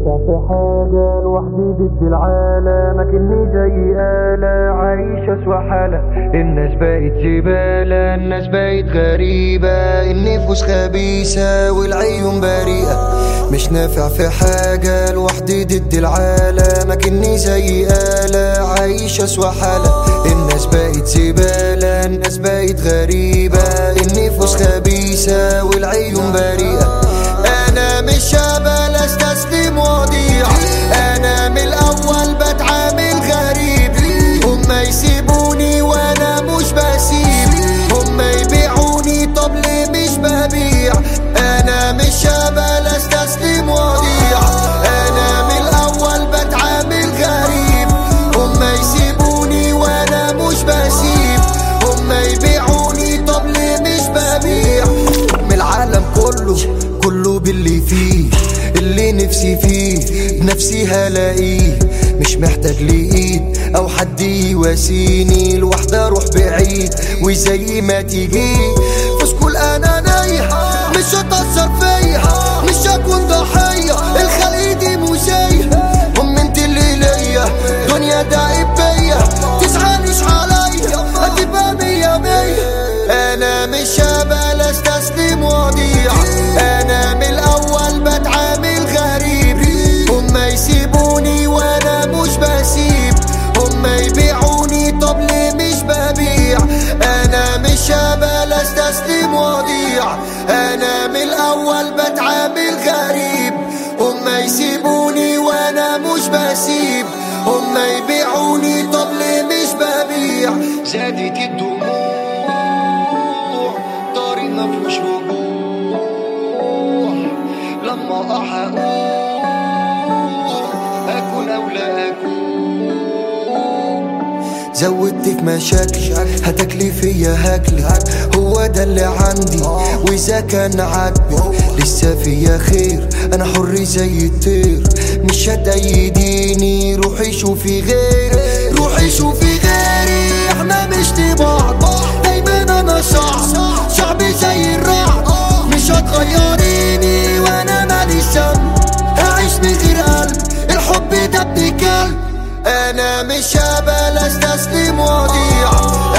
نافع في حاجة لوحدي ضد العالم اكني زي آلة عايش أسوأ حالة الناس بقت زبالة الناس بقت غريبة النفوس خبيثة والعيون بريئة مش نافع في حاجة لوحدي ضد العالم اكني زي آلة عايش أسوأ حالة الناس بقت زبالة الناس بقت غريبة النفوس خبيثة والعيون بريئة أنا مش هبل استسلم واضيع أنا من الأول بتعامل غريب هما يسيبوني وأنا مش بسيب هما يبيعوني طب ليه مش ببيع أنا مش هبل استسلم واضيع أنا من الأول بتعامل غريب هما يسيبوني وأنا مش بسيب هما يبيعوني طب ليه مش ببيع من العالم كله كله باللي فيه اللي نفسي فيه بنفسي هلاقيه مش محتاج لإيد أو حد يواسيني لوحدة أروح بعيد وزي ما تيجي فسكول أنا نايح مش هتأثر فيا مش هكون ضحية الخلق دي موسية هم انت اللي ليا دنيا داعب بيا تزعلش عليا هتبقى مية مية انا مش هبل استسلم واضيع انا من الاول بتعامل غريب هما يسيبوني وانا مش بسيب هما يبيعوني طب ليه مش ببيع انا مش هبل استسلم واضيع انا من الاول بتعامل غريب هما يسيبوني وانا مش بسيب هما يبيعوني طب ليه مش ببيع زادت الدموع طريق مفيهوش رجوع لما احقق اكون او لا اكون زودت في مشاكل هتاكلي فيا هاكلي هو ده اللي عندي واذا كان عاجبك لسه فيا خير انا حر زي الطير مش هتأيديني روحي شوفي غيري روحي شوفي غيري احنا مش لبعض دايما انا شعب شعبي زي الرعد مش هتغيريني وانا مالي ذنب هعيش من غير قلب الحب ده ابن كلب انا مش هبل استسلم واضيع